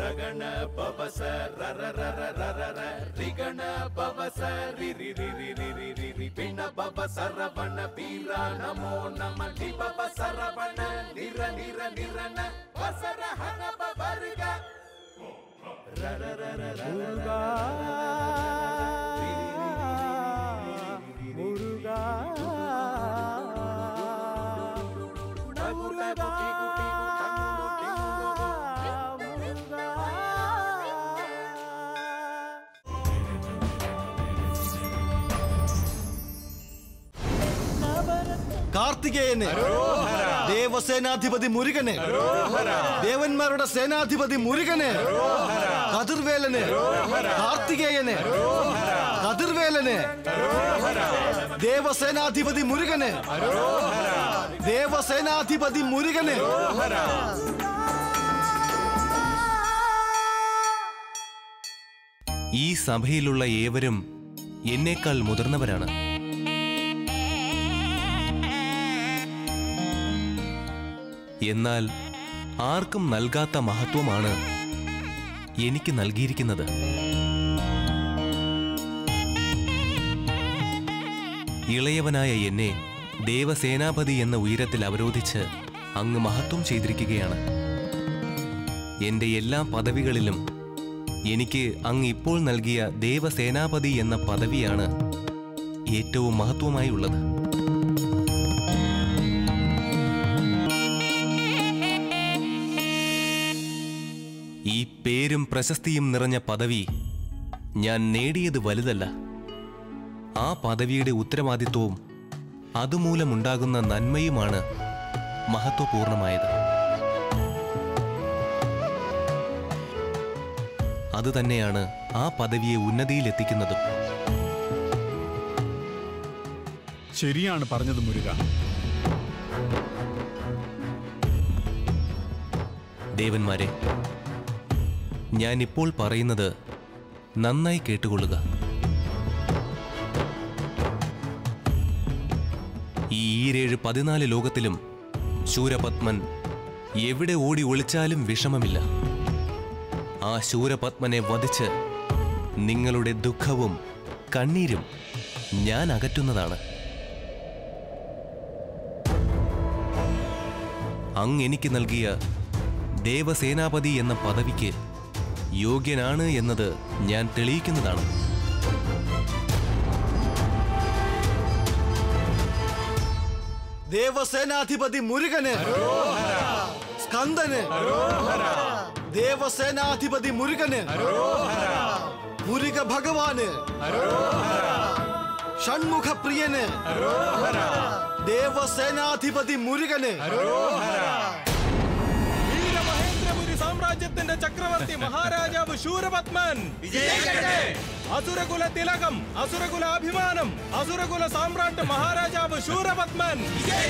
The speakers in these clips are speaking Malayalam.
ರಗಣ ಪವಸ ರರ ರರ ರರ ರ ರಿಗಣ ಪವಸ ರಿ ರಿ ರಿ ರಿ ರಿ ರಿ ರಿ ರಿ ಪಿಣ ಪವ ಸರವಣ ವೀರ ನಮೋ ನಮ ಲಿ ಪವ ಸರವಣ ನಿರ ನಿರ ನಿರನ ವಸರ ಹನ ಪವರ್ಗ ರರ ರರ ರರ முருகா முருகா முருகா കാർത്തികേയന് ദേവസേനാധിപതി മുരുകന് ദേവന്മാരുടെ സേനാധിപതി മുരുകന് കതിർവേലന് കാർത്തികേയന് കതിർവേലന് ദേവസേനാധിപതി മുരുകന് ദേവസേനാധിപതി മുരുകന് ഈ സഭയിലുള്ള ഏവരും എന്നേക്കാൾ മുതിർന്നവരാണ് എന്നാൽ ആർക്കും നൽകാത്ത മഹത്വമാണ് എനിക്ക് നൽകിയിരിക്കുന്നത് ഇളയവനായ എന്നെ ദേവസേനാപതി എന്ന ഉയരത്തിൽ അവരോധിച്ച് അങ്ങ് മഹത്വം ചെയ്തിരിക്കുകയാണ് എന്റെ എല്ലാ പദവികളിലും എനിക്ക് അങ്ങ് ഇപ്പോൾ നൽകിയ ദേവസേനാപതി എന്ന പദവിയാണ് ഏറ്റവും മഹത്വമായി ഉള്ളത് ഈ പേരും പ്രശസ്തിയും നിറഞ്ഞ പദവി ഞാൻ നേടിയത് വലുതല്ല ആ പദവിയുടെ ഉത്തരവാദിത്വവും അതുമൂലമുണ്ടാകുന്ന നന്മയുമാണ് മഹത്വപൂർണമായത് അതുതന്നെയാണ് ആ പദവിയെ ഉന്നതിയിലെത്തിക്കുന്നതും ശരിയാണ് പറഞ്ഞത് മുരുക ദേവന്മാരെ ഞാൻ ഇപ്പോൾ പറയുന്നത് നന്നായി കേട്ടുകൊള്ളുക ഈ ഈരേഴ് പതിനാല് ലോകത്തിലും ശൂരപത്മൻ എവിടെ ഓടി ഒളിച്ചാലും വിഷമമില്ല ആ ശൂരപത്മനെ വധിച്ച് നിങ്ങളുടെ ദുഃഖവും കണ്ണീരും ഞാൻ അകറ്റുന്നതാണ് അങ്ങ് എനിക്ക് നൽകിയ ദേവസേനാപതി എന്ന പദവിക്ക് യോഗ്യനാണ് എന്നത് ഞാൻ തെളിയിക്കുന്നതാണ് ദേവസേനാധിപതി മുരുകന് സ്കന്ദന് ദേവസേനാധിപതി മുരുകന് മുരുക ഭഗവാന് ഷൺമുഖ പ്രിയന് ദേവസേനാധിപതി മുരുകന് വീരമഹേന്ദ്രപുരി സാമ്രാജ്യത്തിന്റെ ചക്രവർത്തി മഹാരാജാവ് ശൂരപത്മൻ അസുരകുല തിലകം അസുരകുല അഭിമാനം അസുരകുല സാമ്രാട്ട് മഹാരാജാവ് ശൂരപത്മൻ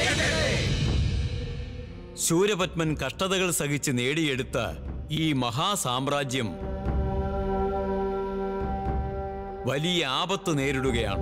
ശൂരപത്മൻ കഷ്ടതകൾ സഹിച്ച് നേടിയെടുത്ത ഈ മഹാസാമ്രാജ്യം വലിയ ആപത്ത് നേരിടുകയാണ്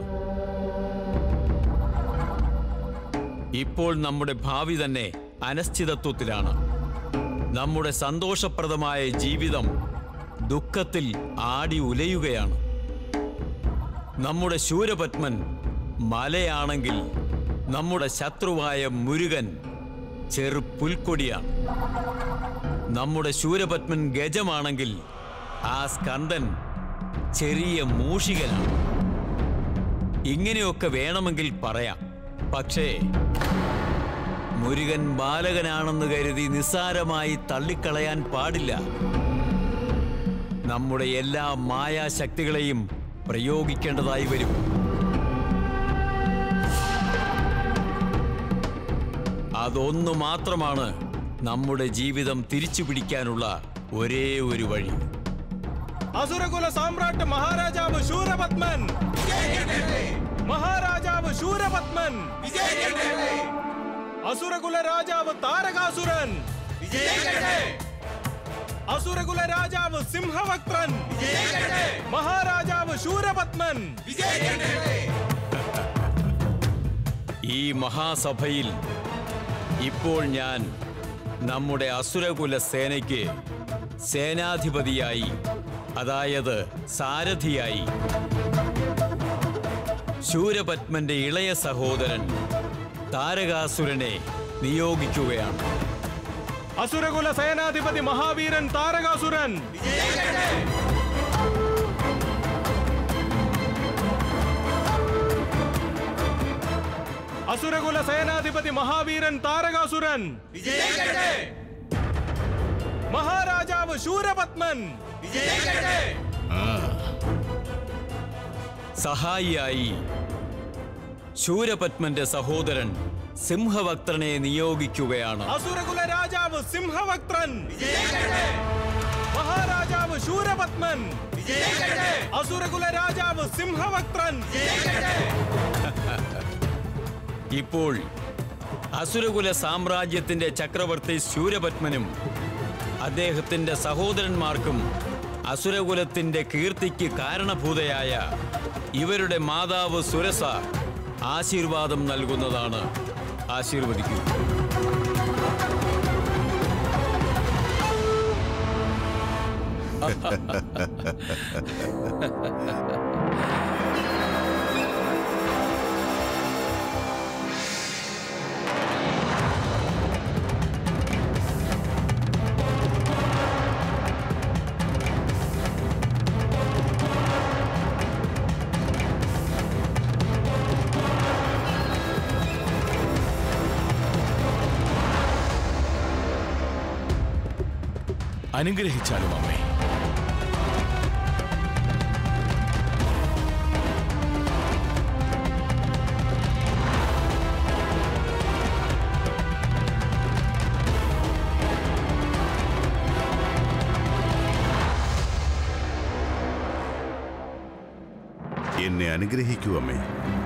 ഇപ്പോൾ നമ്മുടെ ഭാവി തന്നെ അനിശ്ചിതത്വത്തിലാണ് നമ്മുടെ സന്തോഷപ്രദമായ ജീവിതം ദുഃഖത്തിൽ ആടി ഉലയുകയാണ് നമ്മുടെ ശൂരപത്മൻ മലയാണെങ്കിൽ നമ്മുടെ ശത്രുവായ മുരുകൻ ചെറു പുൽക്കൊടിയാണ് നമ്മുടെ ശൂരപത്മൻ ഗജമാണെങ്കിൽ ആ സ്കന്ദൻ ചെറിയ മൂഷികനാണ് ഇങ്ങനെയൊക്കെ വേണമെങ്കിൽ പറയാം പക്ഷേ മുരുകൻ ബാലകനാണെന്ന് കരുതി നിസ്സാരമായി തള്ളിക്കളയാൻ പാടില്ല നമ്മുടെ എല്ലാ മായാശക്തികളെയും പ്രയോഗിക്കേണ്ടതായി വരും അതൊന്നു മാത്രമാണ് നമ്മുടെ ജീവിതം തിരിച്ചു പിടിക്കാനുള്ള ഒരേ ഒരു വഴി അസുരകുല സാമ്രാട്ട് മഹാരാജാവ് ശൂരപത്മൻ മഹാരാജാവ് ശൂരപത്മൻ അസുരകുല രാജാവ് താരകാസുരൻ അസുരകുല രാജാവ് സിംഹവക്ത്രൻ മഹാരാജാവ് ശൂരപത്മൻ ഈ മഹാസഭയിൽ ഇപ്പോൾ ഞാൻ നമ്മുടെ അസുരകുല സേനയ്ക്ക് സേനാധിപതിയായി അതായത് സാരഥിയായി ശൂരപത്മന്റെ ഇളയ സഹോദരൻ താരകാസുരനെ നിയോഗിക്കുകയാണ് അസുരകുല സേനാധിപതി മഹാവീരൻ താരകാസുരൻ അസുരകുല സേനാധിപതി മഹാവീരൻ താരകാസുരൻ മഹാരാജാവ് ശൂരപത്മൻ സഹായിയായി ശൂരപത്മന്റെ സഹോദരൻ സിംഹവക്ത്രനെ നിയോഗിക്കുകയാണ് അസുരകുല രാജാവ് സിംഹവക്ത്രൻ മഹാരാജാവ് ശൂരപത്മൻ അസുരകുല രാജാവ് സിംഹവക്ത്രൻ ഇപ്പോൾ അസുരകുല സാമ്രാജ്യത്തിന്റെ ചക്രവർത്തി ശൂരപത്മനും അദ്ദേഹത്തിന്റെ സഹോദരന്മാർക്കും അസുരകുലത്തിന്റെ കീർത്തിക്ക് കാരണഭൂതയായ ഇവരുടെ മാതാവ് സുരസ ആശീർവാദം നൽകുന്നതാണ് ആശീർവദിക്കൂ അനുഗ്രഹിച്ചാലും അമ്മേ എന്നെ അനുഗ്രഹിക്കൂ അമ്മേ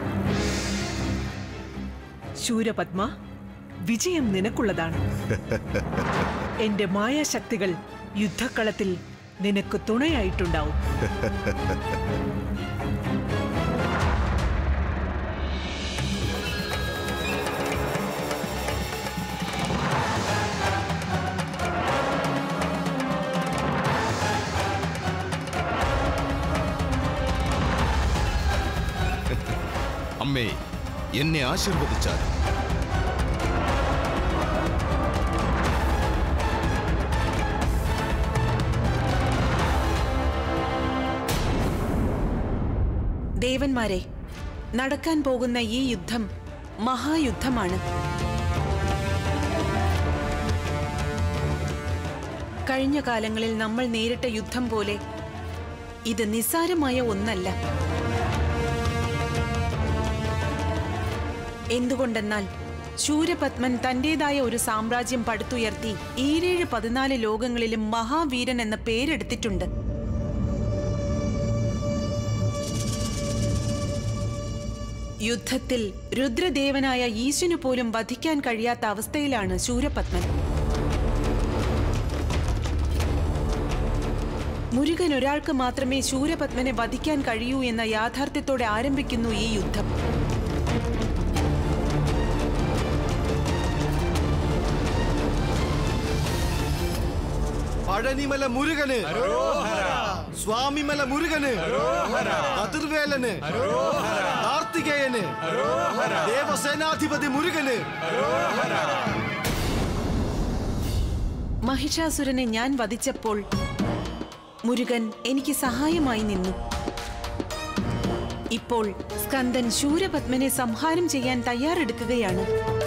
ശൂരപത്മ വിജയം നിനക്കുള്ളതാണ് എന്റെ മായാശക്തികൾ യുദ്ധക്കളത്തിൽ നിനക്ക് തുണയായിട്ടുണ്ടാവും അമ്മേ എന്നെ ആശീർവദിച്ചാലും ദേവന്മാരെ നടക്കാൻ പോകുന്ന ഈ യുദ്ധം മഹായുദ്ധമാണ് കഴിഞ്ഞ കാലങ്ങളിൽ നമ്മൾ നേരിട്ട യുദ്ധം പോലെ ഇത് നിസ്സാരമായ ഒന്നല്ല എന്തുകൊണ്ടെന്നാൽ ശൂരപത്മൻ തന്റേതായ ഒരു സാമ്രാജ്യം പടുത്തുയർത്തി ഈരേഴ് പതിനാല് ലോകങ്ങളിലും മഹാവീരൻ എന്ന പേരെടുത്തിട്ടുണ്ട് യുദ്ധത്തിൽ രുദ്രദേവനായ ഈശനു പോലും വധിക്കാൻ കഴിയാത്ത അവസ്ഥയിലാണ് ശൂരപത്മൻ മുരുകൻ ഒരാൾക്ക് മാത്രമേ ശൂരപത്മനെ വധിക്കാൻ കഴിയൂ എന്ന യാഥാർത്ഥ്യത്തോടെ ആരംഭിക്കുന്നു ഈ യുദ്ധം പഴനിമല മുരുകന് സ്വാമിമല മുരുകന് കതിർവേലന് കാർത്തികേയന് ദേവസേനാധിപതി മുരുകന് മഹിഷാസുരനെ ഞാൻ വധിച്ചപ്പോൾ മുരുകൻ എനിക്ക് സഹായമായി നിന്നു ഇപ്പോൾ സ്കന്ദൻ ശൂരപത്മനെ സംഹാരം ചെയ്യാൻ തയ്യാറെടുക്കുകയാണ്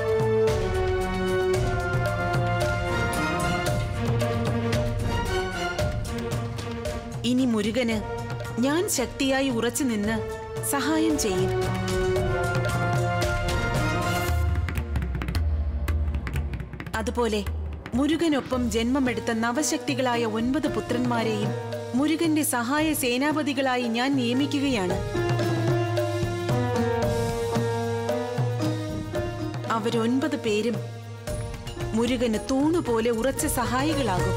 ഇനി മുരുകന് ഞാൻ ശക്തിയായി ഉറച്ചു നിന്ന് സഹായം ചെയ്യും അതുപോലെ മുരുകനൊപ്പം ജന്മമെടുത്ത നവശക്തികളായ ഒൻപത് പുത്രന്മാരെയും മുരുകന്റെ സഹായ സേനാപതികളായി ഞാൻ നിയമിക്കുകയാണ് അവരൊൻപത് പേരും മുരുകന് തൂണുപോലെ ഉറച്ച സഹായികളാകും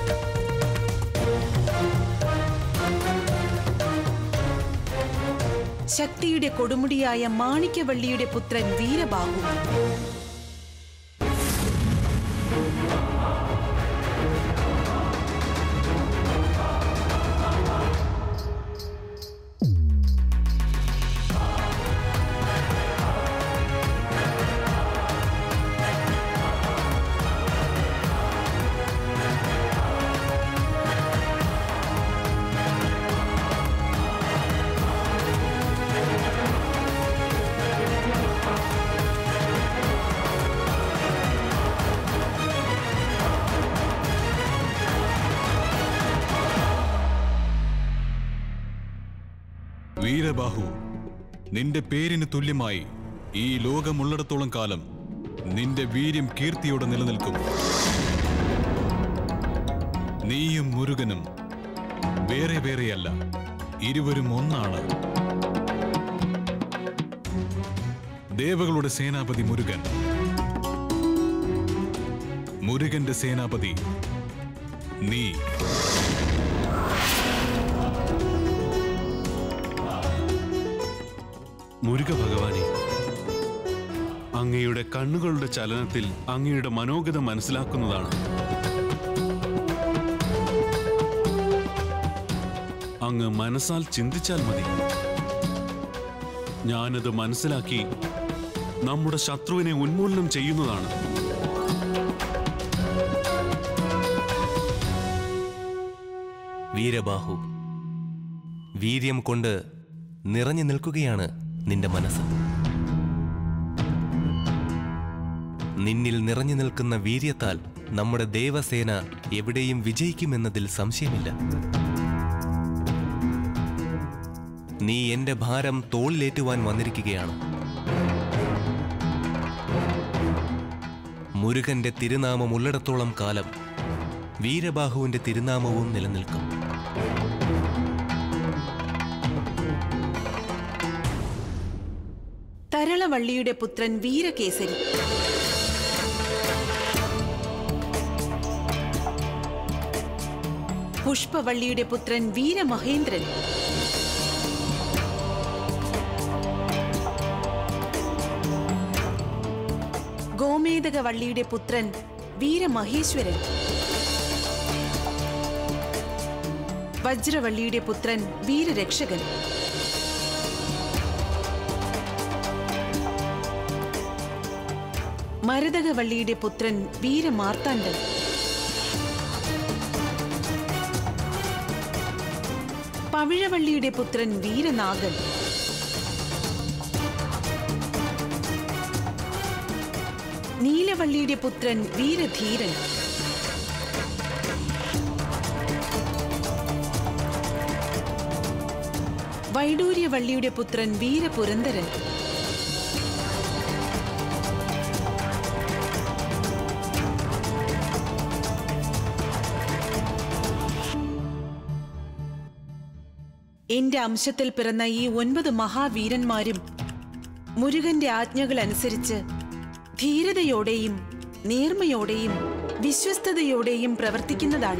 ശക്തിയുടെ കൊടുമുടിയായ മാണിക്യവള്ളിയുടെ പുത്രൻ വീരബാഹു വീരബാഹു നിന്റെ പേരിന് തുല്യമായി ഈ ലോകമുള്ളിടത്തോളം കാലം നിന്റെ വീര്യം കീർത്തിയോടെ നിലനിൽക്കും നീയും മുരുകനും വേറെ വേറെയല്ല ഇരുവരും ഒന്നാണ് ദേവകളുടെ സേനാപതി മുരുകൻ മുരുകന്റെ സേനാപതി നീ മുരുക ഭഗവാനെ അങ്ങയുടെ കണ്ണുകളുടെ ചലനത്തിൽ അങ്ങയുടെ മനോഗത മനസ്സിലാക്കുന്നതാണ് അങ്ങ് മനസ്സാൽ ചിന്തിച്ചാൽ മതി ഞാനത് മനസ്സിലാക്കി നമ്മുടെ ശത്രുവിനെ ഉന്മൂലനം ചെയ്യുന്നതാണ് വീരബാഹു വീര്യം കൊണ്ട് നിറഞ്ഞു നിൽക്കുകയാണ് നിന്റെ മനസ്സ് നിന്നിൽ നിറഞ്ഞു നിൽക്കുന്ന വീര്യത്താൽ നമ്മുടെ ദേവസേന എവിടെയും വിജയിക്കുമെന്നതിൽ സംശയമില്ല നീ എന്റെ ഭാരം തോളിലേറ്റുവാൻ വന്നിരിക്കുകയാണ് മുരുകന്റെ തിരുനാമം ഉള്ളിടത്തോളം കാലം വീരബാഹുവിന്റെ തിരുനാമവും നിലനിൽക്കും തരളവള്ളിയുടെ പുത്രൻ വീരകേസരി പുഷ്പവള്ളിയുടെ പുത്രൻ വീരമഹേന്ദ്രൻ ഗോമേതകവള്ളിയുടെ പുത്രൻ വീരമഹേശ്വരൻ വജ്രവള്ളിയുടെ പുത്രൻ വീരരക്ഷകൻ മരതകവള്ളിയുടെ പുത്രൻ വീരമാർത്താണ്ഡൻ പവിഴവള്ളിയുടെ പുത്രൻ വീരനാഗൻ നീലവള്ളിയുടെ പുത്രൻ വീരധീരൻ വൈഡൂര്യവള്ളിയുടെ പുത്രൻ വീരപുരന്തരൻ എന്റെ അംശത്തിൽ പിറന്ന ഈ ഒൻപത് മഹാവീരന്മാരും മുരുകന്റെ ആജ്ഞകൾ അനുസരിച്ച് ധീരതയോടെയും നേർമയോടെയും വിശ്വസ്തയോടെയും പ്രവർത്തിക്കുന്നതാണ്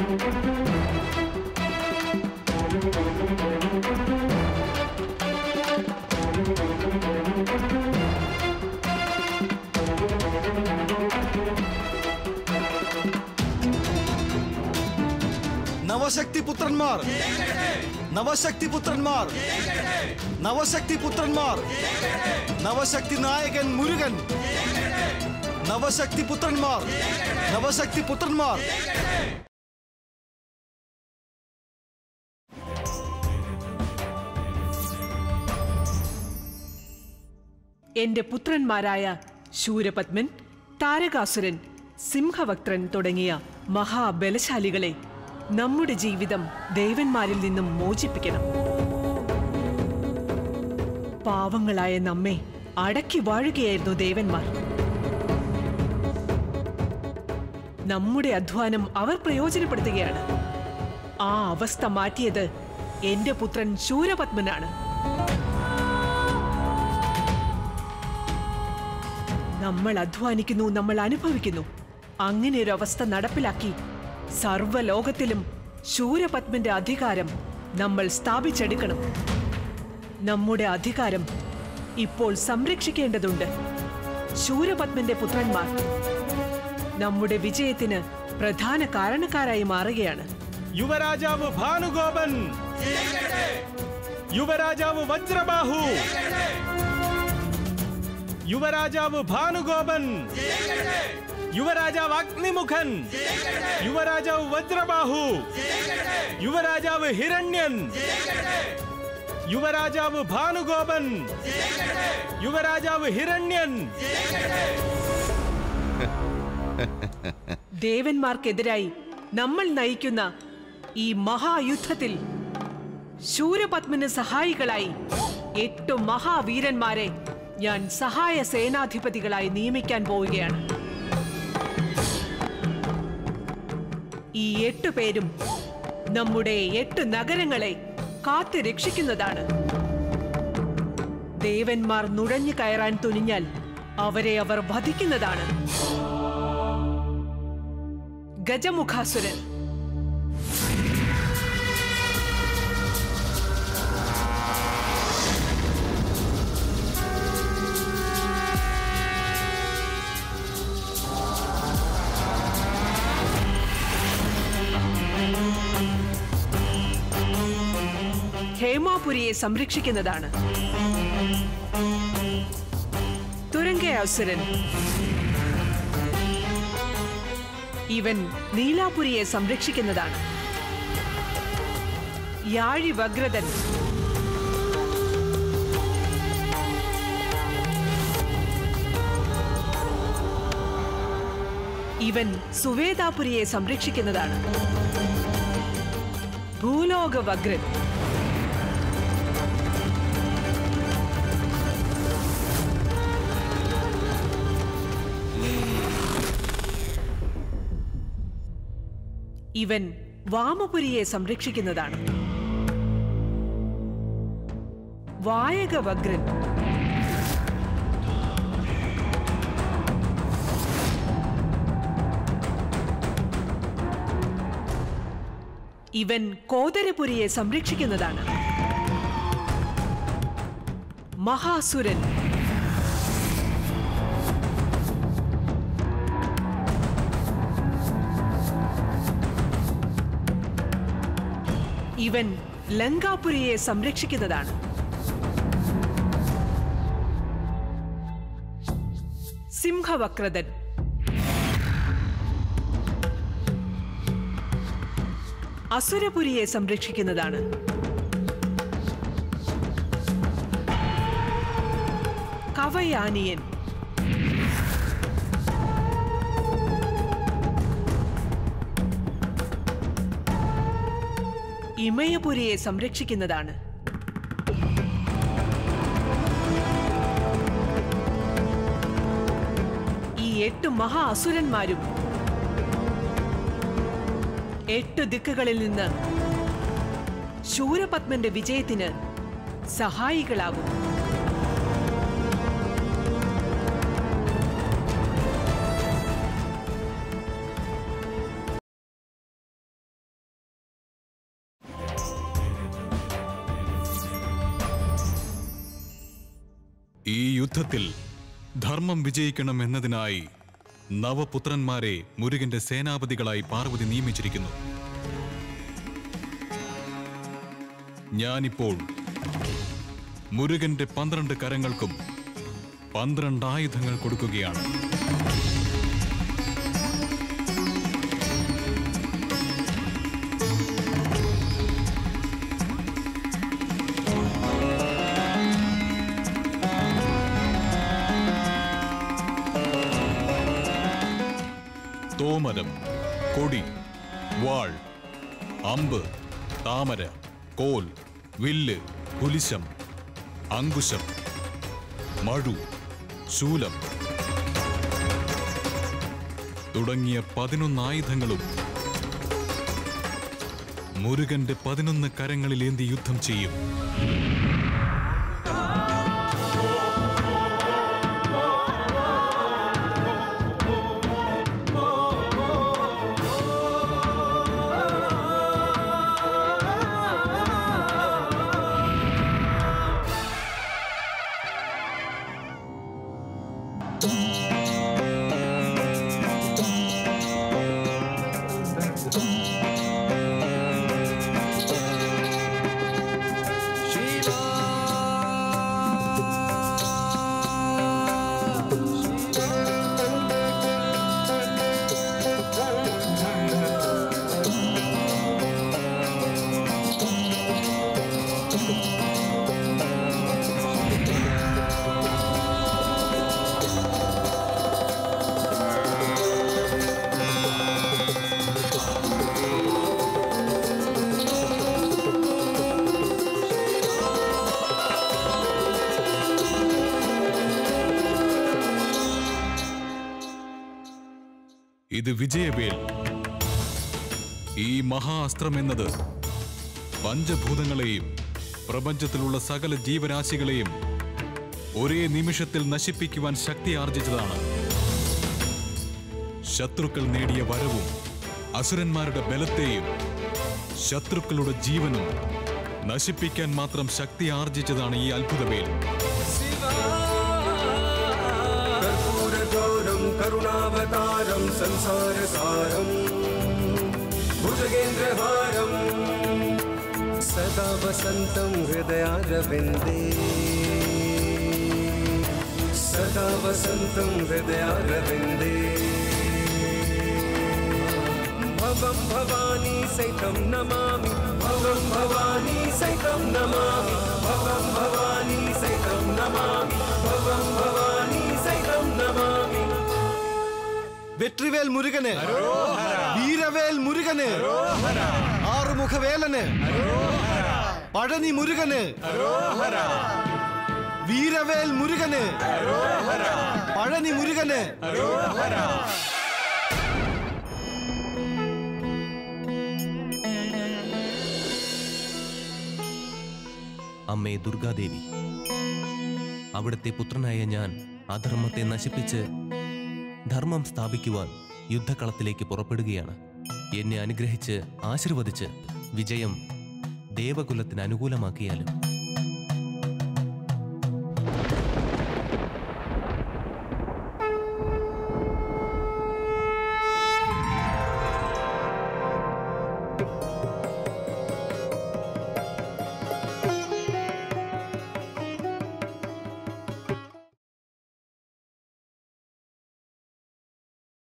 നവശക്തി പുത്രന്മാർ നവശക്തി പുത്രന്മാർ നവശക്തി പുത്രന്മാർ നവശക്തി നായകൻ മുരുകൻ നവശക്തി പുത്രന്മാർ നവശക്തി പുത്രന്മാർ എന്റെ പുത്രന്മാരായ ശൂരപത്മൻ താരകാസുരൻ സിംഹവക്ത്രൻ തുടങ്ങിയ മഹാബലശാലികളെ നമ്മുടെ ജീവിതം ദേവന്മാരിൽ നിന്നും മോചിപ്പിക്കണം പാവങ്ങളായ നമ്മെ അടക്കി വാഴുകയായിരുന്നു ദേവന്മാർ നമ്മുടെ അധ്വാനം അവർ പ്രയോജനപ്പെടുത്തുകയാണ് ആ അവസ്ഥ മാറ്റിയത് എന്റെ പുത്രൻ ശൂരപത്മനാണ് നമ്മൾ അധ്വാനിക്കുന്നു നമ്മൾ അനുഭവിക്കുന്നു അങ്ങനെ ഒരു അവസ്ഥ നടപ്പിലാക്കി സർവ്വലോകത്തിലും ശൂരപത്മന്റെ അധികാരം നമ്മൾ സ്ഥാപിച്ചെടുക്കണം നമ്മുടെ അധികാരം ഇപ്പോൾ സംരക്ഷിക്കേണ്ടതുണ്ട് ശൂരപത്മന്റെ പുത്രന്മാർ നമ്മുടെ വിജയത്തിന് പ്രധാന കാരണക്കാരായി മാറുകയാണ് യുവരാജാവ് ഭാനുഗോപൻ യുവരാജാവ് വജ്രബാഹു യുവരാജാവ് ഭാനുഗോപൻ യുവരാജാവ് അഗ്നിമുഖൻ യുവരാജാവ് വജ്രബാഹു യുവരാജാവ് ഹിരണ്യൻ യുവരാജാവ് ഭാനുഗോപൻ യുവരാജാവ് ഹിരണ്യൻ ദേവന്മാർക്കെതിരായി നമ്മൾ നയിക്കുന്ന ഈ മഹായുദ്ധത്തിൽ ശൂരപത്മന് സഹായികളായി എട്ട് മഹാവീരന്മാരെ ഞാൻ സഹായ സേനാധിപതികളായി നിയമിക്കാൻ പോവുകയാണ് ഈ എട്ടു പേരും നമ്മുടെ എട്ട് നഗരങ്ങളെ കാത്തു രക്ഷിക്കുന്നതാണ് ദേവന്മാർ നുഴഞ്ഞു കയറാൻ തുനിഞ്ഞാൽ അവരെ അവർ വധിക്കുന്നതാണ് ഗജമുഖാസുരൻ ഹേമാപുരിയെ സംരക്ഷിക്കുന്നതാണ് തുരങ്കയാസുരൻ ഇവൻ നീലാപുരിയെ സംരക്ഷിക്കുന്നതാണ് യാഴി വഗ്രതൻ ഇവൻ സുവേദാപുരിയെ സംരക്ഷിക്കുന്നതാണ് ഭൂലോക വഗ്രൻ ഇവൻ വാമപുരിയെ സംരക്ഷിക്കുന്നതാണ് വായകവഗ്രൻ ഇവൻ കോതരപുരിയെ സംരക്ഷിക്കുന്നതാണ് മഹാസുരൻ ഇവൻ ലങ്കാപുരിയെ സംരക്ഷിക്കുന്നതാണ് സിംഹവക്രതൻ അസുരപുരിയെ സംരക്ഷിക്കുന്നതാണ് കവയാനിയൻ ഇമയപുരിയെ സംരക്ഷിക്കുന്നതാണ് ഈ എട്ട് മഹാ അസുരന്മാരും എട്ട് ദിക്കുകളിൽ നിന്ന് ശൂരപത്മന്റെ വിജയത്തിന് സഹായികളാകും ഈ യുദ്ധത്തിൽ ധർമ്മം വിജയിക്കണം എന്നതിനായി നവപുത്രന്മാരെ മുരുകന്റെ സേനാപതികളായി പാർവതി നിയമിച്ചിരിക്കുന്നു ഞാനിപ്പോൾ മുരുകന്റെ പന്ത്രണ്ട് കരങ്ങൾക്കും പന്ത്രണ്ട് ആയുധങ്ങൾ കൊടുക്കുകയാണ് തോമരം കൊടി വാൾ അമ്പ് താമര കോൽ വില്ല് പുലിശം അങ്കുശം മഴു ശൂലം തുടങ്ങിയ പതിനൊന്ന് ആയുധങ്ങളും മുരുകന്റെ പതിനൊന്ന് കരങ്ങളിലേന്തി യുദ്ധം ചെയ്യും शिवा ഇത് വിജയവേൽ ഈ മഹാ അസ്ത്രം എന്നത് പഞ്ചഭൂതങ്ങളെയും പ്രപഞ്ചത്തിലുള്ള സകല ജീവരാശികളെയും ഒരേ നിമിഷത്തിൽ നശിപ്പിക്കുവാൻ ശക്തി ആർജിച്ചതാണ് ശത്രുക്കൾ നേടിയ വരവും അസുരന്മാരുടെ ബലത്തെയും ശത്രുക്കളുടെ ജീവനും നശിപ്പിക്കാൻ മാത്രം ശക്തി ആർജിച്ചതാണ് ഈ അത്ഭുതവേൽ कर्पूरगौरं करुणावतारं संसारसारम् भुजगेन्द्रहारं सदा वसन्तं हृदयारविन्दे सदा वसन्तं हृदयारविन्दे भवं भवानी सैतं नमामि भवं भवानी सैतं नमामि भवं भवानी सैतं नमामि भवं भवानी सैतं नमामि വെട്രിവേൽ മുരുകന് വീരവേൽ മുരുകന് ആറുമുഖവേലന് പഴനി മുരുകന് വീരവേൽ മുരുകന് പഴനി മുരുകന് അമ്മേ ദുർഗാദേവി അവിടുത്തെ പുത്രനായ ഞാൻ അധർമ്മത്തെ നശിപ്പിച്ച് ധർമ്മം സ്ഥാപിക്കുവാൻ യുദ്ധക്കളത്തിലേക്ക് പുറപ്പെടുകയാണ് എന്നെ അനുഗ്രഹിച്ച് ആശീർവദിച്ച് വിജയം ദേവകുലത്തിന് അനുകൂലമാക്കിയാലും